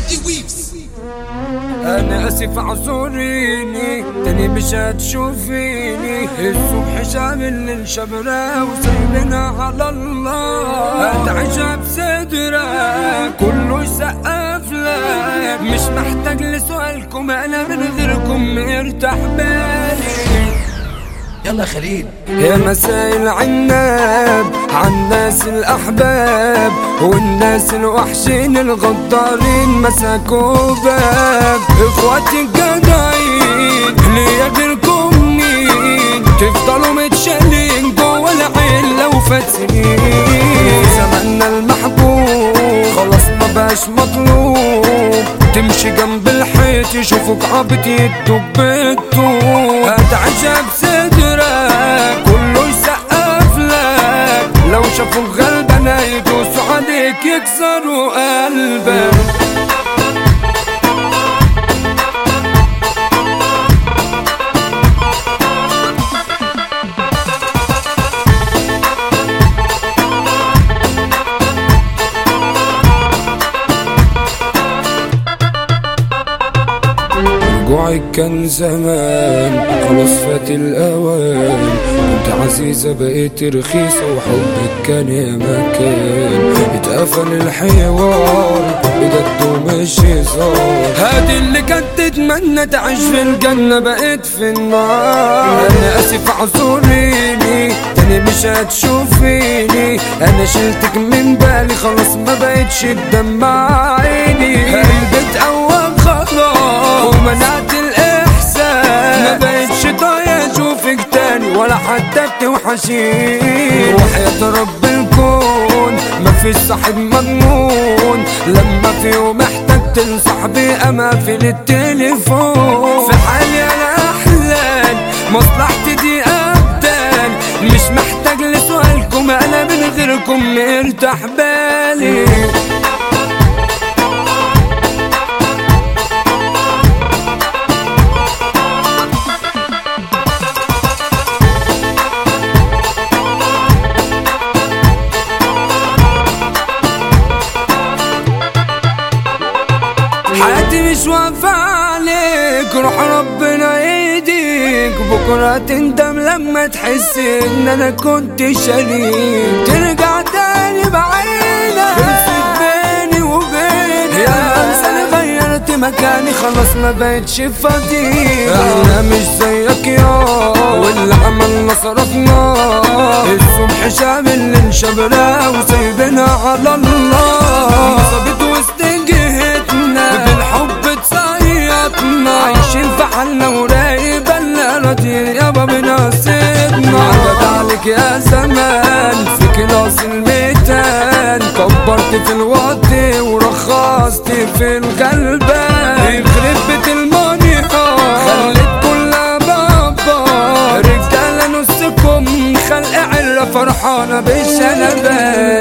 انا اسف اعذريني تاني مش هتشوفيني الصبح شامل الشبرة وسايبنا على الله اتعشى بصدرك كله يسقف لك مش محتاج لسؤالكم انا من غيركم مرتاح بالي يلا يا خليل يا مساء العناب عالناس الأحباب والناس الوحشين الغدارين مسكوا باب إخواتي الجدعين ليا غيركم مين تفضلوا متشالين جوا العيلة وفاتنين زماننا المحبوب خلاص ما بقاش مطلوب تمشي جنب الحيط يشوفوك عبط يدوك بالطوب هتعشى بصدرك كله يسقف لك لو شافوك غلبانة يدوسوا عليك يكسروا قلبك رجوعك كان زمان خلاص فات الأوان كنت عزيزة بقيت رخيصة وحبك كان يا مكان اتقفل الحوار بجد ومش هزار هادي اللي كانت تتمنى تعيش في الجنة بقيت في النار أنا آسف اعذريني تاني مش هتشوفيني أنا شلتك من بالي خلاص ما بقتش تدمع عيني قلبي اتقوم خلاص ومنعت الإحساس ما بقتش طايق أشوفك تاني ولا حتى بتوحشيني وحياة رب الكون ما فيش صاحب مضمون لما في يوم احتاج تنصح بأما في التليفون في حالي أنا أحلام مصلحتي دي أبدان مش محتاج لسؤالكم أنا من غيركم مرتاح بالي حياتي مش واقفة عليك روح ربنا يهديك بكرة تندم لما تحس ان انا كنت شريك ترجع تاني بعينك خلصت بيني وبينك يا انسى انا غيرت مكاني خلاص ما بقتش فاضي احنا مش زيك يا واللي عملنا صرفنا الصبح شامل الشبرة وسايبنا على الله صابت وسط جهتنا بالحب تصيطنا عايشين في حالنا وراقب الا راضيين يابا بنصيبنا عدد عليك يا زمان في كلاس الميتان كبرت في الوقت ورخصت في الغلبان يخرب بيت المانيا خليت كلها بابا رجالة نصكم خلق عرة فرحانة بالشنبان